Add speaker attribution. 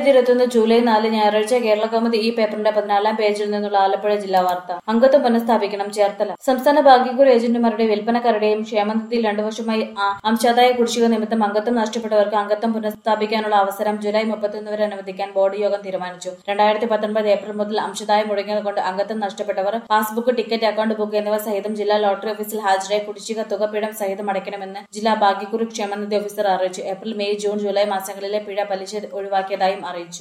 Speaker 1: രണ്ടായിരത്തി ഇരുപത്തിയൊന്ന് ജൂലൈ നാല് ഞായറാഴ്ച കേരള കൗമുദി ഈ പേപ്പറിന്റെ പതിനാലാം പേജിൽ നിന്നുള്ള ആലപ്പുഴ ജില്ലാ വാർത്ത അംഗത്വം പുനഃസ്ഥാപിക്കണം ചേർത്തല സംസ്ഥാന ഭാഗ്യക്കുറി ഏജന്റുമാരുടെയും വിൽപ്പനക്കാരുടെയും ക്ഷേമനിധിയിൽ രണ്ടു വർഷമായി ആ- അംശാദായ കുടിശ്ശിക നിമിത്തം അംഗത്വം നഷ്ടപ്പെട്ടവർക്ക് അംഗത്വം പുനഃസ്ഥാപിക്കാനുള്ള അവസരം ജൂലൈ മുപ്പത്തിയൊന്ന് വരെ അനുവദിക്കാൻ ബോർഡ് യോഗം തീരുമാനിച്ചു രണ്ടായിരത്തി പത്തൊൻപത് ഏപ്രിൽ മുതൽ അംശദായം മുടങ്ങിയത് കൊണ്ട് അംഗത്വം നഷ്ടപ്പെട്ടവർ പാസ്ബുക്ക് ടിക്കറ്റ് അക്കൗണ്ട് ബുക്ക് എന്നിവ സഹിതം ജില്ലാ ലോട്ടറി ഓഫീസിൽ ഹാജരായി കുടിശ്ശിക തുക പിഴം സഹിതം അടയ്ക്കണമെന്ന് ജില്ലാ ഭാഗ്യക്കുറി ക്ഷേമനിധി ഓഫീസർ അറിയിച്ചു ഏപ്രിൽ മെയ് ജൂൺ ജൂലൈ മാസങ്ങളിലെ പിഴ പലിശ ഒഴിവാക്കിയതായും അറിയിച്ചു